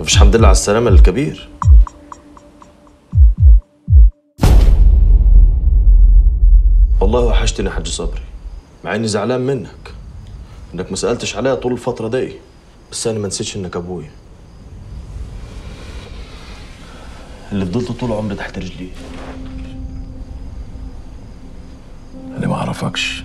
مفيش حمد لله على السلامة للكبير والله وحشتني يا حاج صبري مع اني زعلان منك انك ما سالتش عليا طول الفتره دي بس انا ما نسيتش انك ابويا اللي فضلت طول عمري تحت رجلي انا ما اعرفكش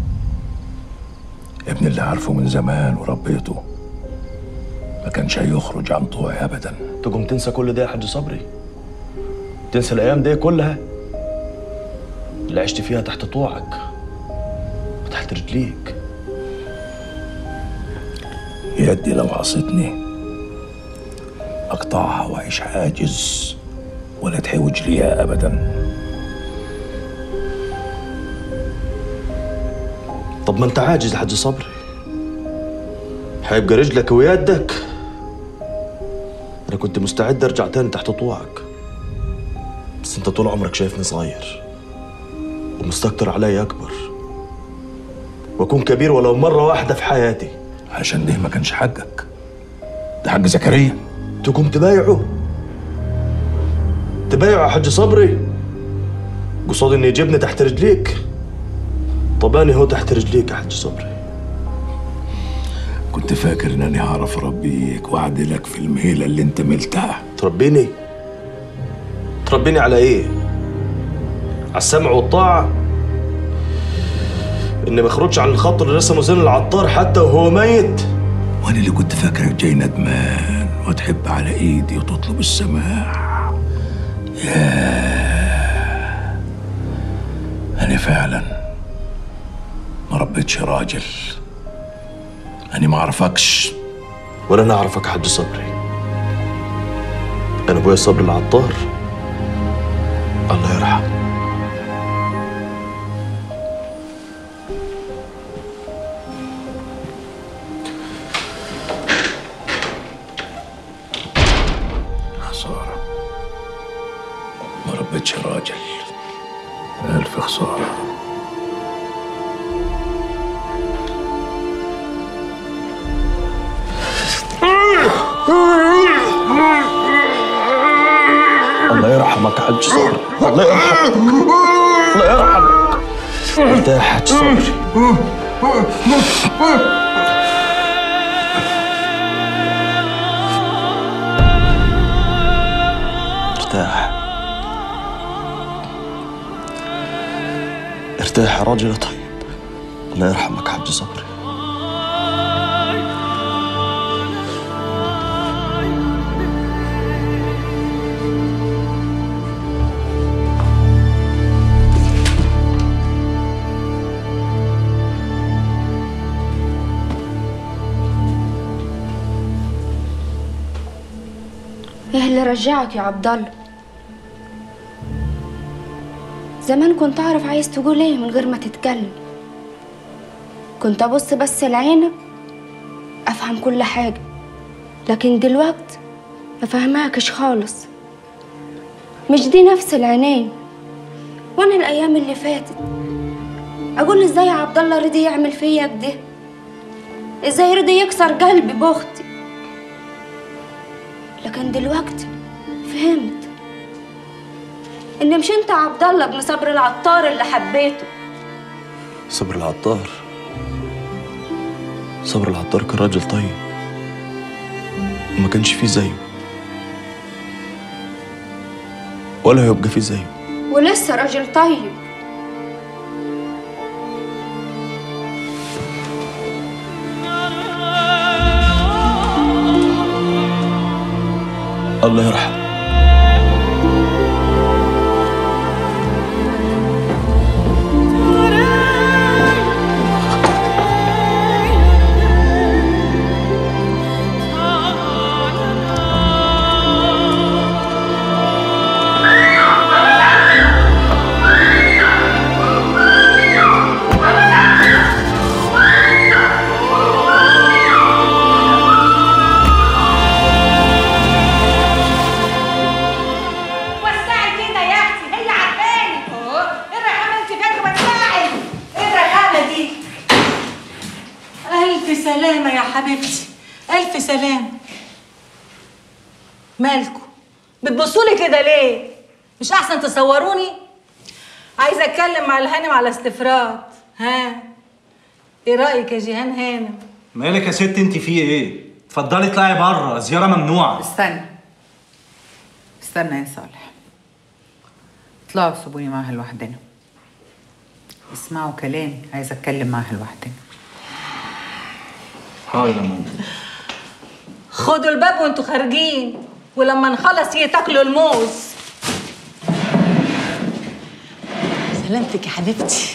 ابني اللي عارفه من زمان وربيته ما كانش هيخرج عن طوعي ابدا تقوم تنسى كل ده يا حاج صبري تنسى الايام دي كلها اللي عشت فيها تحت طوعك وتحت رجليك يدي لو عصتني اقطعها واعيش عاجز ولا تحوج ليها ابدا طب ما انت عاجز يا حاج صبري هيبقى رجلك ويدك انا كنت مستعد ارجع تاني تحت طوعك بس انت طول عمرك شايفني صغير ومستكتر عليا اكبر واكون كبير ولو مره واحده في حياتي عشان ده ما كانش حقك ده حق زكريا تقوم تبايعه تبايعه يا حاج صبري قصاد اني يجيبني تحت رجليك طب انا هو تحت رجليك يا حاج صبري كنت فاكر انني هعرف اربيك واعدلك في المهيله اللي انت ملتها تربيني تربيني على ايه على السمع والطاعه اني ما اخرجش عن الخط اللي رسمه زين العطار حتى وهو ميت وانا اللي كنت فاكرك جاي ندمان وتحب على ايدي وتطلب السماع ياه انا فعلا ما ربيتش راجل انا ما اعرفكش ولا انا اعرفك يا حاج صبري انا ابويا صبري العطار الله يرحمه خسارة ما ربيتش راجل ألف خسارة الله يرحمك يا حاج صبري الله يرحمك الله يرحمك ارتاح يا حاج صبري ارتاح ارتاح يا راجل يا طيب الله يرحمك يا حاج صبري ايه اللي رجعك يا عبد الله زمان كنت اعرف عايز تقول ايه من غير ما تتكلم كنت ابص بس لعينك افهم كل حاجه لكن دلوقت ما فهماكش خالص مش دي نفس العينين وانا الايام اللي فاتت اقول ازاي عبد الله رضي يعمل فيا كده ازاي رضي يكسر قلبي باختي لكن دلوقتي فهمت ان مش انت عبد الله ابن صبر العطار اللي حبيته صبر العطار صبر العطار كان راجل طيب وما كانش فيه زيه ولا هيبقى فيه زيه ولسه راجل طيب الله يرحمه وسعي كده يا اختي هي عارفاني ايه الرخامه انت فين وسعي ايه الرخامه دي ألف سلامة يا حبيبتي ألف سلام مالكوا بتبصوا لي كده ليه مش احسن تصوروني عايزه اتكلم مع الهانم على استفراد ها ايه رايك يا جيهان هانم مالك يا ست انت في ايه؟ اتفضلي اطلعي بره زياره ممنوعه استنى استنى يا صالح اطلعوا سيبوني معاها لوحدنا اسمعوا كلامي عايزه اتكلم معاها لوحدنا حاضر يا ماما خدوا الباب وانتوا خارجين ولما نخلص هي تاكلوا الموز سلامتك يا حبيبتي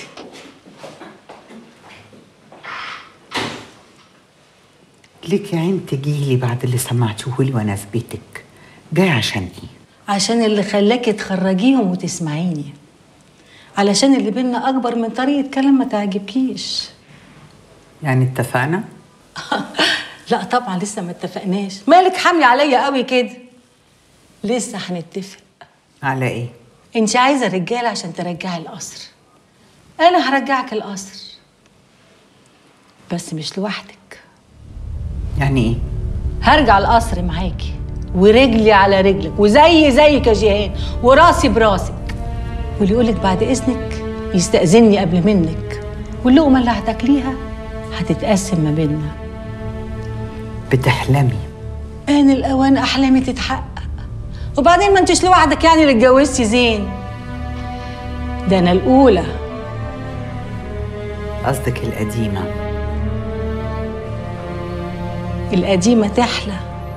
ليك يا عين تجيلي بعد اللي سمعتوهولي وانا في بيتك جاي عشان ايه عشان اللي خلاكي تخرجيهم وتسمعيني علشان اللي بينا اكبر من طريقه كلام ما تعجبكيش يعني اتفقنا لا طبعا لسه ما اتفقناش مالك حامله عليا قوي كده لسه هنتفق على ايه انت عايزه رجاله عشان ترجعي القصر انا هرجعك القصر بس مش لوحدك يعني ايه هرجع القصر معاكي ورجلي على رجلك وزي زيك يا جيهان وراسي براسك واللي يقولك بعد اذنك يستأذني قبل منك واللقمة اللي هتاكليها هتتقسم ما بيننا بتحلمي آن الأوان أحلامي تتحقق وبعدين ما انتش لوحدك يعني اللي اتجوزتي زين ده أنا الأولى قصدك القديمه القديمة تحلى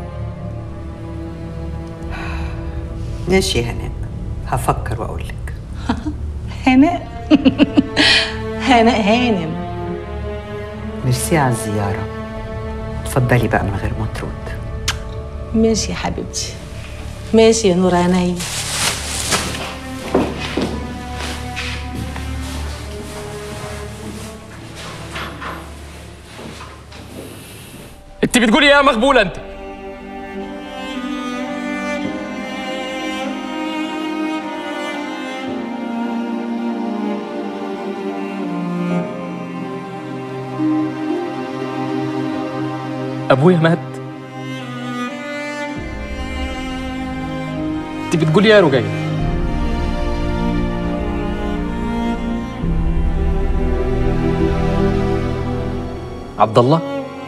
ماشي يا هناء هفكر واقول لك هناء هناء هانم ميرسي على الزياره اتفضلي بقى من غير ما ترد ماشي يا حبيبتي ماشي يا نور عيني انت بتقولي ايه يا مغبولة انت ابويا مات انت بتقولي ايه يا رجية عبد الله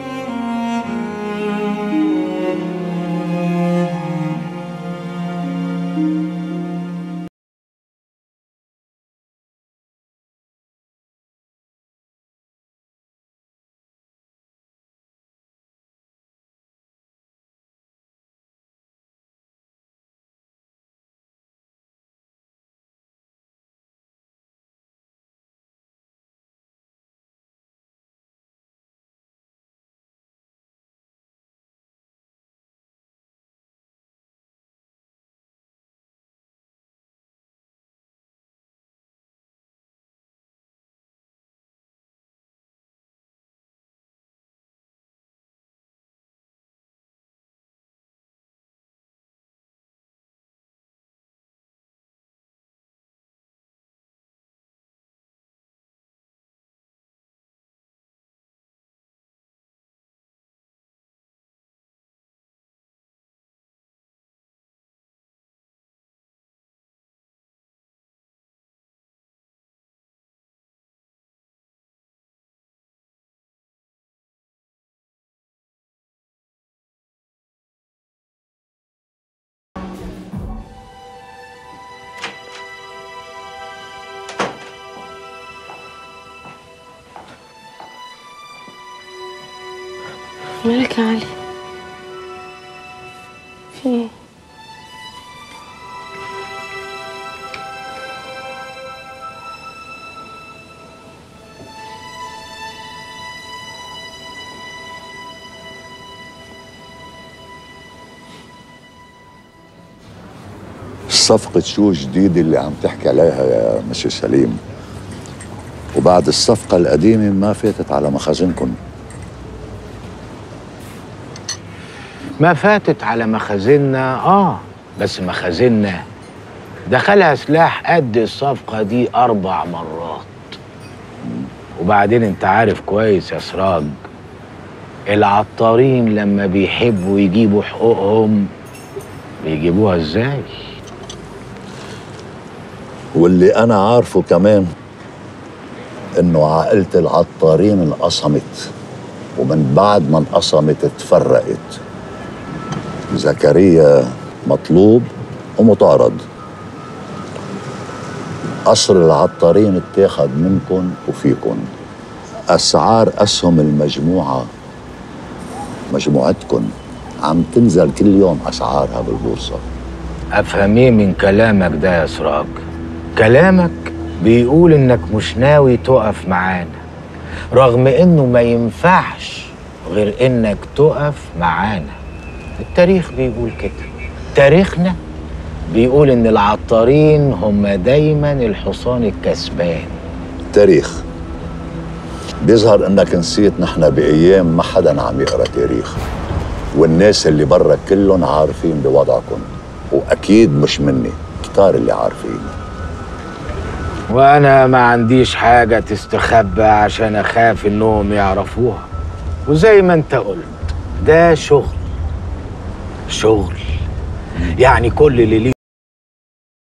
مالك يا علي في ايه صفقة شو جديدة اللي عم تحكي عليها يا مشي سليم وبعد الصفقة القديمة ما فاتت على مخازنكم ما فاتت على مخازننا اه بس مخازننا دخلها سلاح قد الصفقة دي أربع مرات وبعدين انت عارف كويس يا سراج العطارين لما بيحبوا يجيبوا حقوقهم بيجيبوها ازاي واللي انا عارفه كمان انه عائلة العطارين انقسمت ومن بعد ما انقسمت تفرقت زكريا مطلوب ومطارد قصر العطارين اتاخد منكم وفيكم اسعار اسهم المجموعه مجموعتكم عم تنزل كل يوم اسعارها بالبورصه افهم ايه من كلامك ده يا سراج كلامك بيقول انك مش ناوي تقف معانا رغم انه ما ينفعش غير انك تقف معانا التاريخ بيقول كده تاريخنا بيقول ان العطارين هم دايما الحصان الكسبان تاريخ بيظهر انك نسيت نحن بايام ما حدا عم يقرا تاريخ والناس اللي برا كلهم عارفين بوضعكم واكيد مش مني كتار اللي عارفين وانا ما عنديش حاجة تستخبى عشان اخاف انهم يعرفوها وزي ما انت قلت ده شغل شغل يعني كل اللي ليه